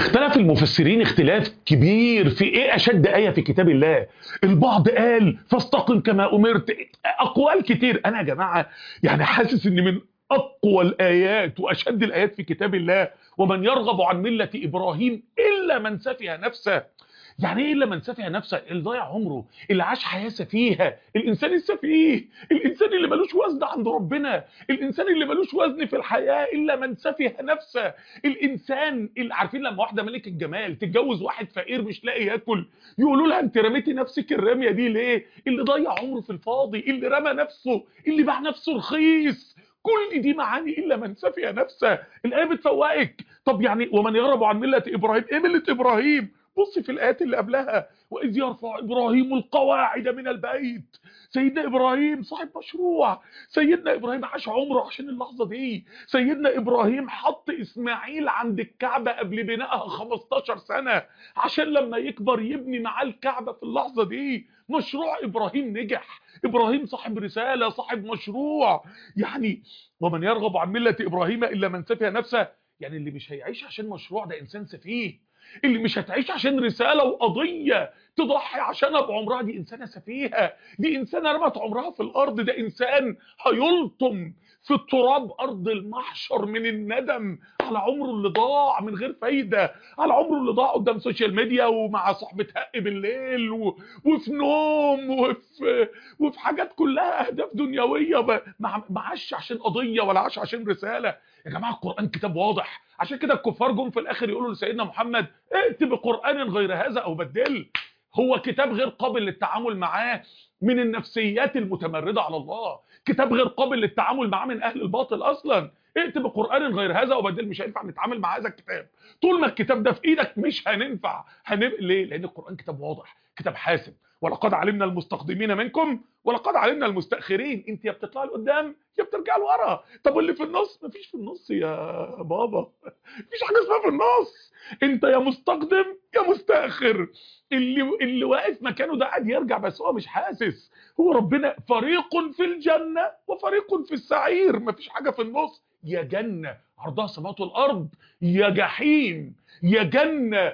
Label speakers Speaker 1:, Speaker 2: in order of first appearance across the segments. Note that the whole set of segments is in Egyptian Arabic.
Speaker 1: اختلف المفسرين اختلاف كبير في ايه اشد ايه في كتاب الله البعض قال فاستقم كما امرت اقوال كتير انا يا جماعه يعني حاسس ان من اقوى الايات واشد الايات في كتاب الله ومن يرغب عن مله ابراهيم الا من سفه نفسه يعني ايه الا من سفه نفسه اللي ضيع عمره اللي عاش حياه سفيهه الانسان السفيه الانسان اللي ملوش وزن عند ربنا الانسان اللي ملوش وزن في الحياه الا من سفه نفسه الانسان اللي عارفين لما واحده ملكه الجمال تتجوز واحد فقير مش لاقي ياكل يقولوا لها انت رميتي نفسك الرميه دي ليه اللي ضيع عمره في الفاضي اللي رمى نفسه اللي باع نفسه رخيص كل دي معاني الا من سفه نفسه الايه بتفوقك طب يعني ومن يرغب عن مله ابراهيم ايه مله ابراهيم بص في الآيات اللي قبلها وإذ يرفع إبراهيم القواعد من البيت سيدنا إبراهيم صاحب مشروع سيدنا إبراهيم عاش عمره عشان اللحظة دي سيدنا إبراهيم حط إسماعيل عند الكعبة قبل بنائها 15 سنة عشان لما يكبر يبني معاه الكعبة في اللحظة دي مشروع إبراهيم نجح إبراهيم صاحب رسالة صاحب مشروع يعني ومن يرغب عن ملة إبراهيم إلا من سفه نفسه يعني اللي مش هيعيش عشان مشروع ده إنسان سفيه اللي مش هتعيش عشان رسالة وقضية تضحي عشانها بعمرها دي إنسانة سفيهة دي إنسانة رمت عمرها في الأرض ده إنسان هيلطم في التراب أرض المحشر من الندم على عمره اللي ضاع من غير فايدة على عمره اللي ضاع قدام سوشيال ميديا ومع صحبة هق بالليل و... وفي نوم وفي وفي حاجات كلها أهداف دنيوية ما عاش عشان قضية ولا عاش عشان رسالة يا جماعة القرآن كتاب واضح عشان كده الكفار جم في الاخر يقولوا لسيدنا محمد ائت بقران غير هذا او بدل هو كتاب غير قابل للتعامل معاه من النفسيات المتمرده على الله كتاب غير قابل للتعامل معاه من اهل الباطل اصلا ائت بقران غير هذا وبدل مش هينفع نتعامل مع هذا الكتاب طول ما الكتاب ده في ايدك مش هننفع هنب... ليه لان القران كتاب واضح كتاب حاسم ولقد علمنا المستقدمين منكم ولقد علمنا المستأخرين انت يا بتطلع لقدام يا بترجع لورا طب واللي في النص مفيش في النص يا بابا مفيش حاجه اسمها في النص انت يا مستقدم يا مستأخر اللي اللي واقف مكانه ده قاعد يرجع بس هو مش حاسس هو ربنا فريق في الجنه وفريق في السعير مفيش حاجه في النص يا جنه عرضها السماوات والارض يا جحيم يا جنه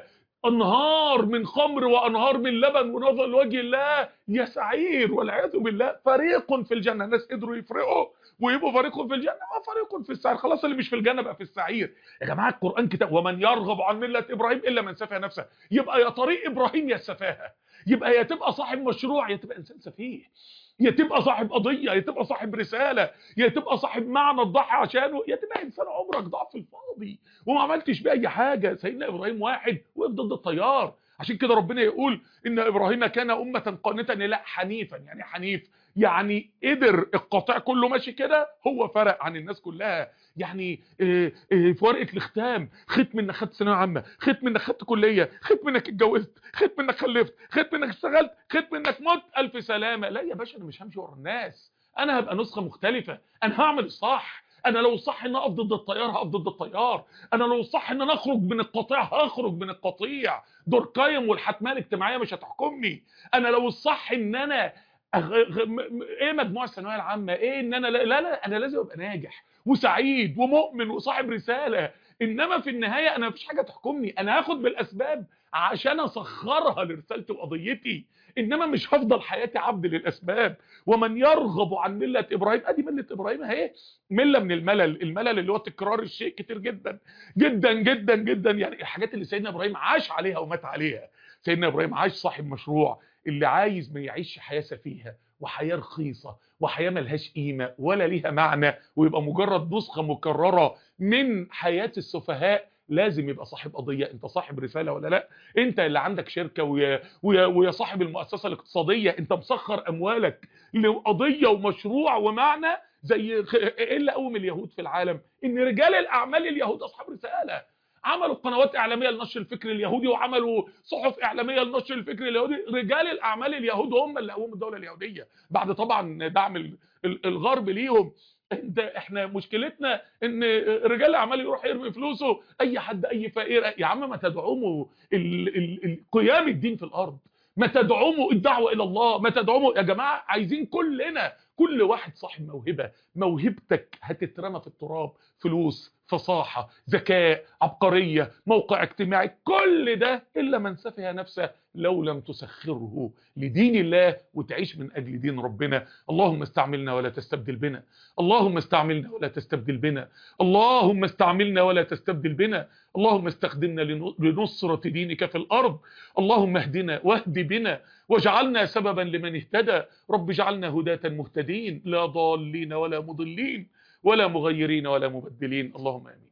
Speaker 1: انهار من خمر وانهار من لبن ونظر لوجه الله يا سعير والعياذ بالله فريق في الجنه ناس قدروا يفرقوا ويبقوا فريق في الجنه وفريق في السعير خلاص اللي مش في الجنه بقى في السعير يا جماعه القران كتاب ومن يرغب عن مله ابراهيم الا من سفه نفسه يبقى يا طريق ابراهيم يا السفاهه يبقى يا تبقى صاحب مشروع يا تبقى انسان سفيه يا تبقى صاحب قضيه يا تبقى صاحب رساله يا تبقى صاحب معنى تضحي عشانه يا تبقى انسان عمرك ضاع في الفاضي وما عملتش بيه اي حاجه سيدنا ابراهيم واحد وقف ضد التيار عشان كده ربنا يقول ان ابراهيم كان امه قانتا لا حنيفا يعني حنيف يعني قدر القطاع كله ماشي كده هو فرق عن الناس كلها يعني إيه إيه في ورقه الختام ختم انك خدت ثانويه عامه ختم انك خدت كليه ختم انك اتجوزت ختم انك خلفت ختم انك اشتغلت ختم انك مت الف سلامه لا يا باشا انا مش همشي ورا الناس انا هبقى نسخه مختلفه انا هعمل الصح انا لو الصح ان اقف ضد التيار هقف ضد التيار انا لو الصح ان انا اخرج من القطيع هخرج من القطيع دوركايم والحتميه الاجتماعيه مش هتحكمني انا لو الصح ان انا أغ... ايه مجموع الثانويه العامه ايه ان انا لا لا, لا انا لازم ابقى ناجح وسعيد ومؤمن وصاحب رساله انما في النهايه انا مفيش حاجه تحكمني انا هاخد بالاسباب عشان اسخرها لرسالتي وقضيتي انما مش هفضل حياتي عبد للاسباب ومن يرغب عن مله ابراهيم ادي مله ابراهيم اهي مله من الملل الملل اللي هو تكرار الشيء كتير جدا جدا جدا جدا يعني الحاجات اللي سيدنا ابراهيم عاش عليها ومات عليها سيدنا ابراهيم عاش صاحب مشروع اللي عايز ما يعيش حياه سفيهه وحياه رخيصه وحياه ملهاش قيمه ولا ليها معنى ويبقى مجرد نسخه مكرره من حياه السفهاء لازم يبقى صاحب قضيه انت صاحب رساله ولا لا انت اللي عندك شركه ويا ويا, ويا صاحب المؤسسه الاقتصاديه انت مسخر اموالك لقضيه ومشروع ومعنى زي ايه اللي قوم اليهود في العالم ان رجال الاعمال اليهود اصحاب رساله عملوا قنوات اعلاميه لنشر الفكر اليهودي وعملوا صحف اعلاميه لنشر الفكر اليهودي رجال الاعمال اليهود هم اللي قوموا الدوله اليهوديه بعد طبعا دعم الغرب ليهم انت احنا مشكلتنا ان رجال الاعمال يروح يرمي فلوسه اي حد اي فقير يا عم ما تدعموا قيام الدين في الارض ما تدعموا الدعوه الى الله ما تدعموا يا جماعه عايزين كلنا كل واحد صاحب موهبه موهبتك هتترمى في التراب فلوس فصاحة ذكاء عبقرية موقع اجتماعي كل ده إلا من سفه نفسه لو لم تسخره لدين الله وتعيش من أجل دين ربنا اللهم استعملنا ولا تستبدل بنا اللهم استعملنا ولا تستبدل بنا اللهم استعملنا ولا تستبدل بنا اللهم استخدمنا لنصرة دينك في الأرض اللهم اهدنا واهد بنا واجعلنا سببا لمن اهتدى رب اجعلنا هداة مهتدين لا ضالين ولا مضلين ولا مغيرين ولا مبدلين اللهم آمين